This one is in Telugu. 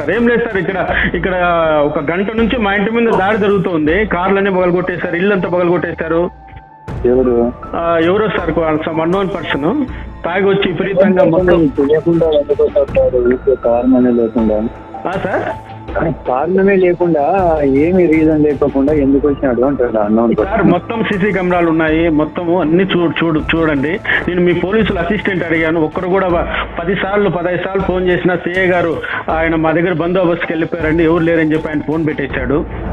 సార్ ఏం లేదు సార్ ఇక్కడ ఇక్కడ ఒక గంట నుంచి మా ఇంటి మీద దాడి జరుగుతుంది కార్లన్నీ పగలగొట్టేశారు ఇల్లంతా పగలగొట్టేశారు ఎవరు ఆ, ఎవరో సార్ సమ్ అన్నోన్ పర్సన్ తాగి వచ్చి విపరీతంగా మొత్తం తెలియకుండా ఎందుకు వస్తారు? ఊరికే కారణమే లేకుండా ఆ, సార్ కారణమే లేకుండా ఏమి రీజన్ లేకుండా ఎందుకు వచ్చినాడు అంటాడు అన్నోన్ సార్ మొత్తం సీసీ కెమెరాలు ఉన్నాయి మొత్తము అన్ని చూ చూడు చూడండి నేను మీ పోలీసులు అసిస్టెంట్ అడిగాను ఒక్కరు కూడా వ- పది సార్లు పదహైదు సార్లు ఫోన్ చేసిన సిఏ గారు ఆయన మా దగ్గర బందోబస్తుకి వెళ్ళిపోయారండి ఎవరు లేరని చెప్పి ఆయన ఫోన్ పెట్టేశాడు